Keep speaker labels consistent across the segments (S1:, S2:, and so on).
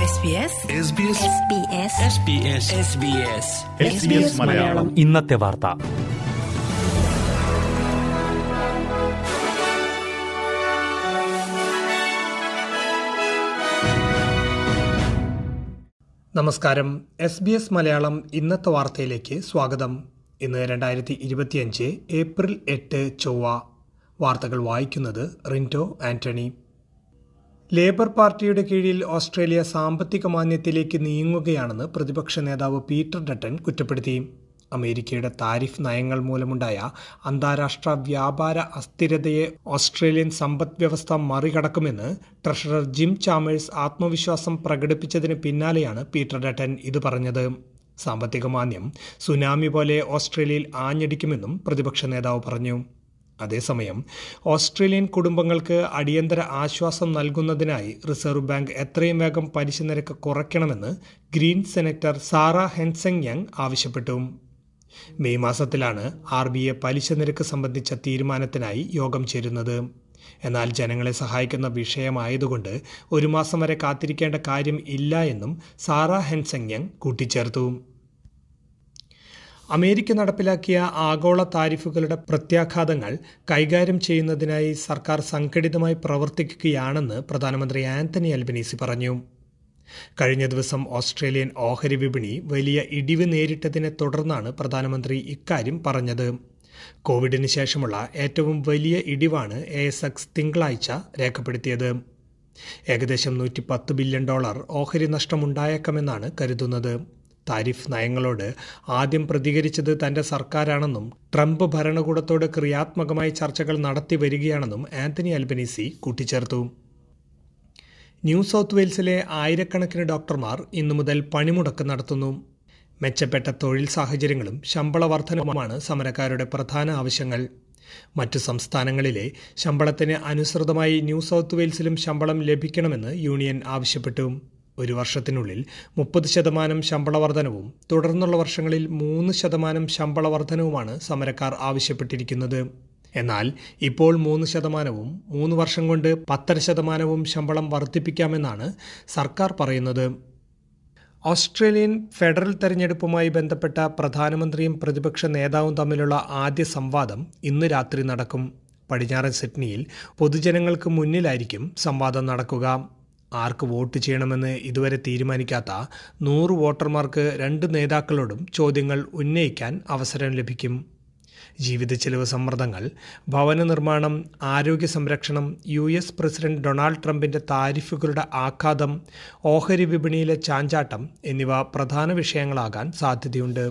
S1: SBS
S2: Malayalam
S3: ഇന്നത്തെ വാർത്ത
S4: നമസ്കാരം എസ് ബി എസ് മലയാളം ഇന്നത്തെ വാർത്തയിലേക്ക് സ്വാഗതം ഇന്ന് രണ്ടായിരത്തി ഇരുപത്തിയഞ്ച് ഏപ്രിൽ എട്ട് ചൊവ്വ വാർത്തകൾ വായിക്കുന്നത് റിൻറ്റോ ആന്റണി ലേബർ പാർട്ടിയുടെ കീഴിൽ ഓസ്ട്രേലിയ സാമ്പത്തിക മാന്യത്തിലേക്ക് നീങ്ങുകയാണെന്ന് പ്രതിപക്ഷ നേതാവ് പീറ്റർ ഡട്ടൻ കുറ്റപ്പെടുത്തി അമേരിക്കയുടെ താരിഫ് നയങ്ങൾ മൂലമുണ്ടായ അന്താരാഷ്ട്ര വ്യാപാര അസ്ഥിരതയെ ഓസ്ട്രേലിയൻ സമ്പദ് വ്യവസ്ഥ മറികടക്കുമെന്ന് ട്രഷറർ ജിം ചാമേഴ്സ് ആത്മവിശ്വാസം പ്രകടിപ്പിച്ചതിന് പിന്നാലെയാണ് പീറ്റർ ഡട്ടൻ ഇത് പറഞ്ഞത് സാമ്പത്തിക മാന്യം സുനാമി പോലെ ഓസ്ട്രേലിയയിൽ ആഞ്ഞടിക്കുമെന്നും പ്രതിപക്ഷ നേതാവ് പറഞ്ഞു അതേസമയം ഓസ്ട്രേലിയൻ കുടുംബങ്ങൾക്ക് അടിയന്തര ആശ്വാസം നൽകുന്നതിനായി റിസർവ് ബാങ്ക് എത്രയും വേഗം പലിശ നിരക്ക് കുറയ്ക്കണമെന്ന് green senator Sarah Hanson Young ആവശ്യപ്പെട്ടു മെയ് മാസത്തിലാണ് ആർ ബി ഐ പലിശ നിരക്ക് സംബന്ധിച്ച തീരുമാനത്തിനായി യോഗം ചേരുന്നത് എന്നാൽ ജനങ്ങളെ സഹായിക്കുന്ന വിഷയമായതുകൊണ്ട് ഒരു മാസം വരെ കാത്തിരിക്കേണ്ട കാര്യം ഇല്ല എന്നും സാറ ഹെൻസെങ് യങ് കൂട്ടിച്ചേർത്തു അമേരിക്ക നടപ്പിലാക്കിയ ആഗോള താരിഫുകളുടെ പ്രത്യാഘാതങ്ങൾ കൈകാര്യം ചെയ്യുന്നതിനായി സർക്കാർ സംഘടിതമായി പ്രവർത്തിക്കുകയാണെന്ന് പ്രധാനമന്ത്രി ആന്റണി അൽബനീസി പറഞ്ഞു കഴിഞ്ഞ ദിവസം ഓസ്ട്രേലിയൻ ഓഹരി വിപണി വലിയ ഇടിവ് നേരിട്ടതിനെ തുടർന്നാണ് പ്രധാനമന്ത്രി ഇക്കാര്യം പറഞ്ഞത് കോവിഡിന് ശേഷമുള്ള ഏറ്റവും വലിയ ഇടിവാണ് എ എസ് എക്സ് തിങ്കളാഴ്ച രേഖപ്പെടുത്തിയത് ഏകദേശം നൂറ്റി പത്ത് ബില്യൺ ഡോളർ ഓഹരി നഷ്ടമുണ്ടായേക്കാമെന്നാണ് കരുതുന്നത് താരിഫ് നയങ്ങളോട് ആദ്യം പ്രതികരിച്ചത് തന്റെ സർക്കാരാണെന്നും ട്രംപ് ഭരണകൂടത്തോട് ക്രിയാത്മകമായി ചർച്ചകൾ നടത്തി വരികയാണെന്നും ആന്റണി അൽബനീസി കൂട്ടിച്ചേർത്തു ന്യൂ സൗത്ത് വെയിൽസിലെ ആയിരക്കണക്കിന് ഡോക്ടർമാർ ഇന്നു മുതൽ പണിമുടക്ക് നടത്തുന്നു മെച്ചപ്പെട്ട തൊഴിൽ സാഹചര്യങ്ങളും ശമ്പള വർധനവുമാണ് സമരക്കാരുടെ പ്രധാന ആവശ്യങ്ങൾ മറ്റു സംസ്ഥാനങ്ങളിലെ ശമ്പളത്തിന് അനുസൃതമായി ന്യൂ സൗത്ത് വെയിൽസിലും ശമ്പളം ലഭിക്കണമെന്ന് യൂണിയൻ ആവശ്യപ്പെട്ടു ഒരു വർഷത്തിനുള്ളിൽ മുപ്പത് ശതമാനം ശമ്പള വർധനവും തുടർന്നുള്ള വർഷങ്ങളിൽ മൂന്ന് ശതമാനം ശമ്പള വർധനവുമാണ് സമരക്കാർ ആവശ്യപ്പെട്ടിരിക്കുന്നത് എന്നാൽ ഇപ്പോൾ മൂന്ന് ശതമാനവും മൂന്ന് വർഷം കൊണ്ട് പത്തര ശതമാനവും ശമ്പളം വർദ്ധിപ്പിക്കാമെന്നാണ് സർക്കാർ പറയുന്നത് ഓസ്ട്രേലിയൻ ഫെഡറൽ തെരഞ്ഞെടുപ്പുമായി ബന്ധപ്പെട്ട പ്രധാനമന്ത്രിയും പ്രതിപക്ഷ നേതാവും തമ്മിലുള്ള ആദ്യ സംവാദം ഇന്ന് രാത്രി നടക്കും പടിഞ്ഞാറൻ സിഡ്നിയിൽ പൊതുജനങ്ങൾക്ക് മുന്നിലായിരിക്കും സംവാദം നടക്കുക ആർക്ക് വോട്ട് ചെയ്യണമെന്ന് ഇതുവരെ തീരുമാനിക്കാത്ത നൂറ് വോട്ടർമാർക്ക് രണ്ട് നേതാക്കളോടും ചോദ്യങ്ങൾ ഉന്നയിക്കാൻ അവസരം ലഭിക്കും ജീവിത ചെലവ് സമ്മർദ്ദങ്ങൾ ഭവന നിർമ്മാണം ആരോഗ്യ സംരക്ഷണം യു എസ് പ്രസിഡന്റ് ഡൊണാൾഡ് ട്രംപിന്റെ താരിഫുകളുടെ ആഘാതം ഓഹരി വിപണിയിലെ ചാഞ്ചാട്ടം എന്നിവ പ്രധാന വിഷയങ്ങളാകാൻ സാധ്യതയുണ്ട്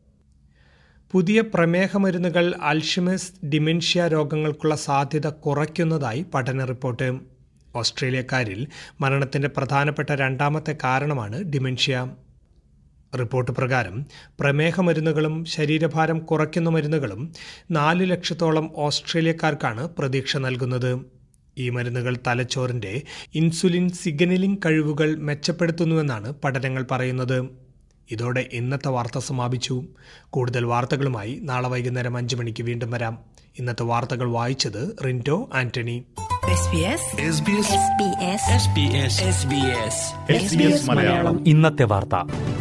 S4: പുതിയ പ്രമേഹ മരുന്നുകൾ അൽഷിമസ് ഡിമെൻഷ്യ രോഗങ്ങൾക്കുള്ള സാധ്യത കുറയ്ക്കുന്നതായി പഠന റിപ്പോർട്ട് ഓസ്ട്രേലിയക്കാരിൽ മരണത്തിന്റെ പ്രധാനപ്പെട്ട രണ്ടാമത്തെ കാരണമാണ് ഡിമെൻഷ്യ റിപ്പോർട്ട് പ്രകാരം പ്രമേഹ മരുന്നുകളും ശരീരഭാരം കുറയ്ക്കുന്ന മരുന്നുകളും നാല് ലക്ഷത്തോളം ഓസ്ട്രേലിയക്കാർക്കാണ് പ്രതീക്ഷ നൽകുന്നത് ഈ മരുന്നുകൾ തലച്ചോറിന്റെ ഇൻസുലിൻ സിഗ്നലിംഗ് കഴിവുകൾ മെച്ചപ്പെടുത്തുന്നുവെന്നാണ് പഠനങ്ങൾ പറയുന്നത് ഇതോടെ ഇന്നത്തെ വാർത്ത സമാപിച്ചു കൂടുതൽ വാർത്തകളുമായി നാളെ വൈകുന്നേരം അഞ്ചു മണിക്ക് വീണ്ടും വരാം ഇന്നത്തെ വാർത്തകൾ വായിച്ചത് റിൻറ്റോ ആന്റണി
S2: SBS
S1: മലയാളം
S3: ഇന്നത്തെ വാർത്ത